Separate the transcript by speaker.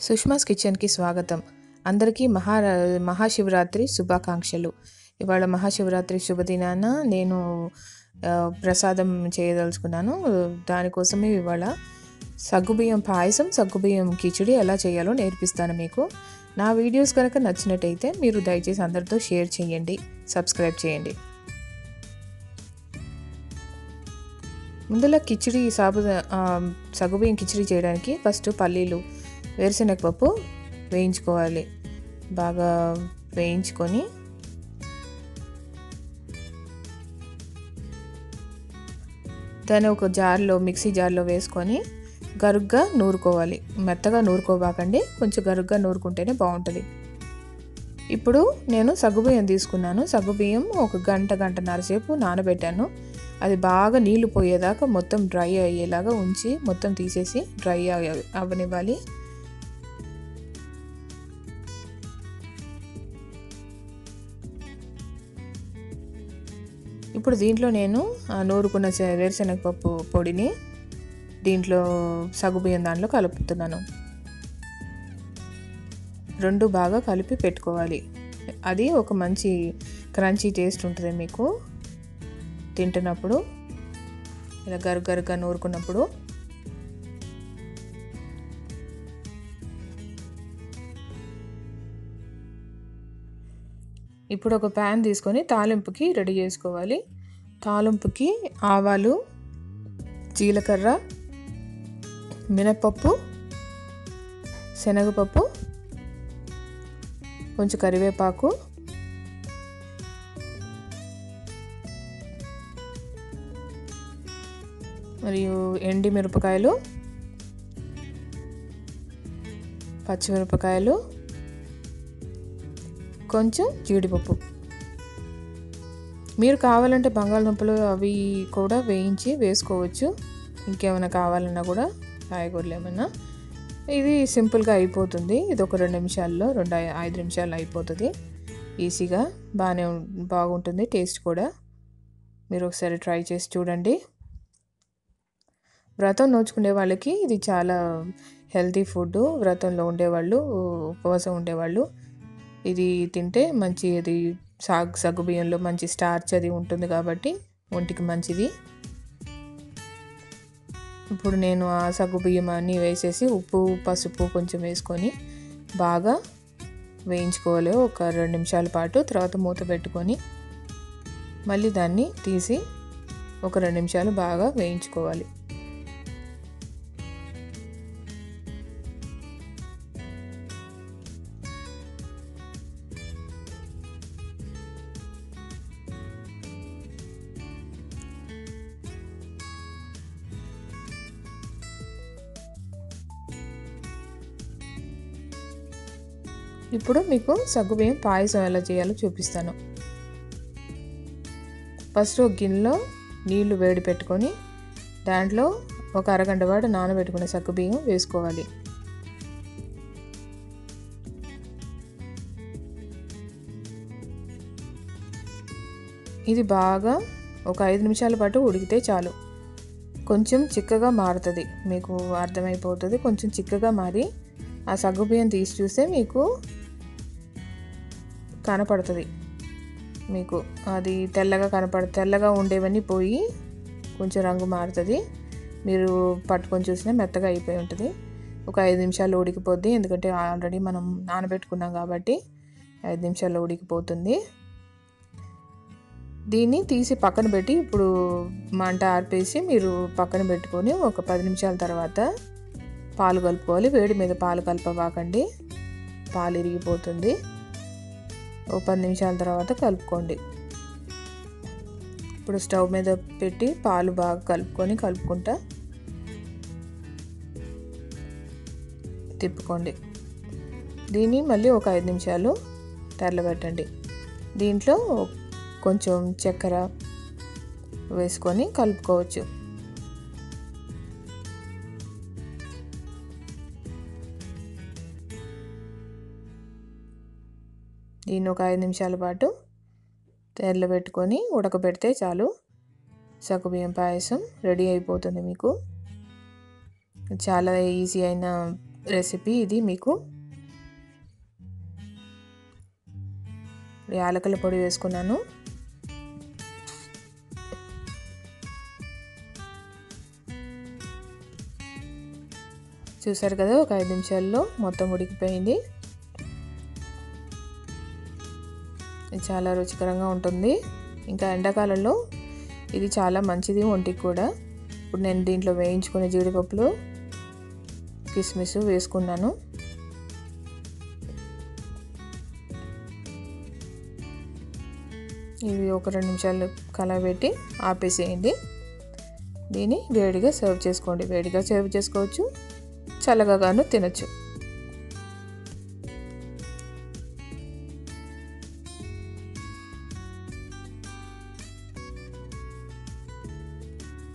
Speaker 1: సుష్మాస్ కిచెన్కి స్వాగతం అందరికీ మహా మహాశివరాత్రి శుభాకాంక్షలు ఇవాళ మహాశివరాత్రి శుభదినాన నేను ఆ, ప్రసాదం చేయదలుచుకున్నాను దానికోసమే ఇవాళ సగ్గుబియ్యం పాయసం సగ్గుబియ్యం కిచిడి ఎలా చేయాలో నేర్పిస్తాను మీకు నా వీడియోస్ కనుక నచ్చినట్టయితే మీరు దయచేసి అందరితో షేర్ చేయండి సబ్స్క్రైబ్ చేయండి ముందులో కిచిడి సాబు ఆ, సగ్గుబియ్యం కిచిడి చేయడానికి ఫస్ట్ పల్లీలు వేరుశనగ పప్పు వేయించుకోవాలి బాగా వేయించుకొని దాన్ని ఒక జార్లో మిక్సీ జార్లో వేసుకొని గరుగ్గా నూరుకోవాలి మెత్తగా నూరుకోబాకండి కొంచెం గరుగ్గా నూరుకుంటేనే బాగుంటుంది ఇప్పుడు నేను సగ్గుబియ్యం తీసుకున్నాను సగ్గుబియ్యం ఒక గంట గంటన్నర సేపు నానబెట్టాను అది బాగా నీళ్లు పోయేదాకా మొత్తం డ్రై అయ్యేలాగా ఉంచి మొత్తం తీసేసి డ్రై అవ్వనివ్వాలి ఇప్పుడు దీంట్లో నేను ఆ నూరుకున్న శ- వేరుశనగ పప్పు పొడిని దీంట్లో సగ్గుబియ్యం దాంట్లో కలుపుతున్నాను రెండు బాగా కలిపి పెట్టుకోవాలి అది ఒక మంచి క్రంచీ టేస్ట్ ఉంటుంది మీకు తింటున్నప్పుడు ఇలా గరు గరుగా నూరుకున్నప్పుడు ఇప్పుడు ఒక ప్యాన్ తీసుకొని తాలింపుకి రెడీ చేసుకోవాలి తాలింపుకి ఆవాలు జీలకర్ర మినప్పప్పు శనగపప్పు కొంచెం కరివేపాకు మరియు ఎండి మిరపకాయలు పచ్చిమిరపకాయలు కొంచెం జీడిపప్పు మీరు కావాలంటే బంగాళదుంపలు అవి కూడా వేయించి వేసుకోవచ్చు ఇంకేమైనా కావాలన్నా కూడా కాయగూరలు ఏమైనా ఇది సింపుల్గా అయిపోతుంది ఇది ఒక రెండు నిమిషాల్లో రెండు ఐ- ఐదు నిమిషాల్లో అయిపోతుంది ఈజీగా బాగానే ఉం- బాగుంటుంది టేస్ట్ కూడా మీరు ఒకసారి ట్రై చేసి చూడండి వ్రతం నోచుకునే వాళ్ళకి ఇది చాలా హెల్తీ ఫుడ్ వ్రతంలో ఉండేవాళ్ళు ఉపవాసం ఉండేవాళ్ళు ఇది తింటే మంచి ఇది సాగు సగ్గు బియ్యంలో మంచి స్టార్చ్ అది ఉంటుంది కాబట్టి ఒంటికి మంచిది ఇప్పుడు నేను ఆ సగ్గు బియ్యం అన్నీ వేసేసి ఉప్పు పసుపు కొంచెం వేసుకొని బాగా వేయించుకోవాలి ఒక రెండు నిమిషాల పాటు తర్వాత మూత పెట్టుకొని మళ్ళీ దాన్ని తీసి ఒక రెండు నిమిషాలు బాగా వేయించుకోవాలి ఇప్పుడు మీకు సగ్గుబియ్యం పాయసం ఎలా చేయాలో చూపిస్తాను ఫస్ట్ ఒక గిన్నెలో నీళ్లు వేడి పెట్టుకొని దాంట్లో ఒక అరగంట పాటు నానబెట్టుకున్న సగ్గుబియ్యం వేసుకోవాలి ఇది బాగా ఒక ఐదు నిమిషాల పాటు ఉడికితే చాలు కొంచెం చిక్కగా మారుతుంది మీకు అర్థమైపోతుంది కొంచెం చిక్కగా మారి ఆ సగ్గుబియ్యం తీసి చూస్తే మీకు కనపడుతుంది మీకు అది తెల్లగా కనపడ తెల్లగా ఉండేవన్నీ పోయి కొంచెం రంగు మారుతుంది మీరు పట్టుకొని చూసినా మెత్తగా అయిపోయి ఉంటుంది ఒక ఐదు నిమిషాలు ఉడికిపోద్ది ఎందుకంటే ఆల్రెడీ మనం నానబెట్టుకున్నాం కాబట్టి ఐదు నిమిషాల్లో ఉడికిపోతుంది దీన్ని తీసి పక్కన పెట్టి ఇప్పుడు మంట ఆర్పేసి మీరు పక్కన పెట్టుకొని ఒక పది నిమిషాల తర్వాత పాలు కలుపుకోవాలి వేడి మీద పాలు కలపబాకండి పాలు ఇరిగిపోతుంది ఓ పది నిమిషాల తర్వాత కలుపుకోండి ఇప్పుడు స్టవ్ మీద పెట్టి పాలు బాగా కలుపుకొని కలుపుకుంటా తిప్పుకోండి దీన్ని మళ్ళీ ఒక ఐదు నిమిషాలు తెరలబెట్టండి దీంట్లో కొంచెం చక్కెర వేసుకొని కలుపుకోవచ్చు దీన్ని ఒక ఐదు నిమిషాల పాటు తెరలబెట్టుకొని ఉడకబెడితే చాలు సగ్గుబియ్యం పాయసం రెడీ అయిపోతుంది మీకు చాలా ఈజీ అయిన రెసిపీ ఇది మీకు యాలకుల పొడి వేసుకున్నాను చూసారు కదా ఒక ఐదు నిమిషాల్లో మొత్తం ఉడికిపోయింది ఇది చాలా రుచికరంగా ఉంటుంది ఇంకా ఎండాకాలంలో ఇది చాలా మంచిది ఒంటికి కూడా ఇప్పుడు నేను దీంట్లో వేయించుకునే జీడిపప్పులు కిస్మిస్ వేసుకున్నాను ఇవి ఒక రెండు నిమిషాలు కలబెట్టి ఆపేసేయండి దీన్ని వేడిగా సర్వ్ చేసుకోండి వేడిగా సర్వ్ చేసుకోవచ్చు చల్లగా గాను తినచ్చు